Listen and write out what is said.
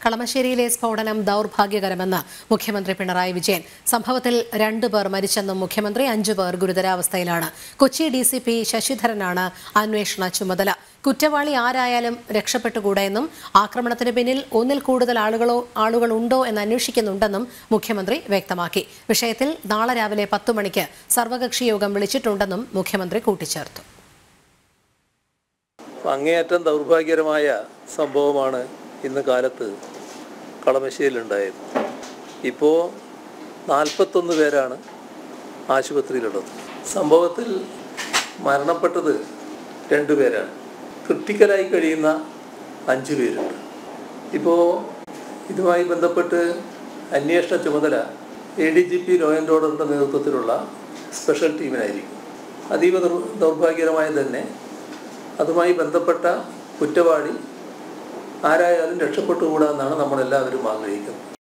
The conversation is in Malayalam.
കളമശ്ശേരിയിലെ സ്ഫോടനം ദൗർഭാഗ്യകരമെന്ന് മുഖ്യമന്ത്രി പിണറായി വിജയൻ സംഭവത്തിൽ രണ്ടു പേർ മരിച്ചെന്നും മുഖ്യമന്ത്രി അഞ്ചു പേർ ഗുരുതരാവസ്ഥയിലാണ് കൊച്ചി ഡി സി പി ശശിധരനാണ് അന്വേഷണ ചുമതല കുറ്റവാളി ആരായാലും രക്ഷപ്പെട്ടുകൂടെയെന്നും ആക്രമണത്തിന് പിന്നിൽ ഒന്നിൽ കൂടുതൽ ആളുകളോ ആളുകളുണ്ടോ എന്ന് അന്വേഷിക്കുന്നുണ്ടെന്നും മുഖ്യമന്ത്രി വ്യക്തമാക്കി വിഷയത്തിൽ നാളെ രാവിലെ പത്തു മണിക്ക് സർവകക്ഷി യോഗം വിളിച്ചിട്ടുണ്ടെന്നും മുഖ്യമന്ത്രി കൂട്ടിച്ചേർത്തു അങ്ങേയറ്റം ദൗർഭാഗ്യകരമായ സംഭവമാണ് ഇന്ന് കാലത്ത് കളമശ്ശേരിയിലുണ്ടായത് ഇപ്പോൾ നാൽപ്പത്തൊന്ന് പേരാണ് ആശുപത്രിയിലുള്ളത് സംഭവത്തിൽ മരണപ്പെട്ടത് രണ്ടുപേരാണ് ക്രിട്ടിക്കലായി കഴിയുന്ന അഞ്ച് പേരുണ്ട് ഇപ്പോൾ ഇതുമായി ബന്ധപ്പെട്ട് അന്വേഷണ ചുമതല A D G P law and ഓർഡറിൻ്റെ നേതൃത്വത്തിലുള്ള സ്പെഷ്യൽ ടീമിനായിരിക്കും അതീവ ദൗർ- ദൗർഭാഗ്യകരമായി തന്നെ അതുമായി ബന്ധപ്പെട്ട കുറ്റവാളി ആരായാലും രക്ഷപ്പെട്ടുകൂടാ എന്നാണ് നമ്മളെല്ലാവരും ആഗ്രഹിക്കുന്നത്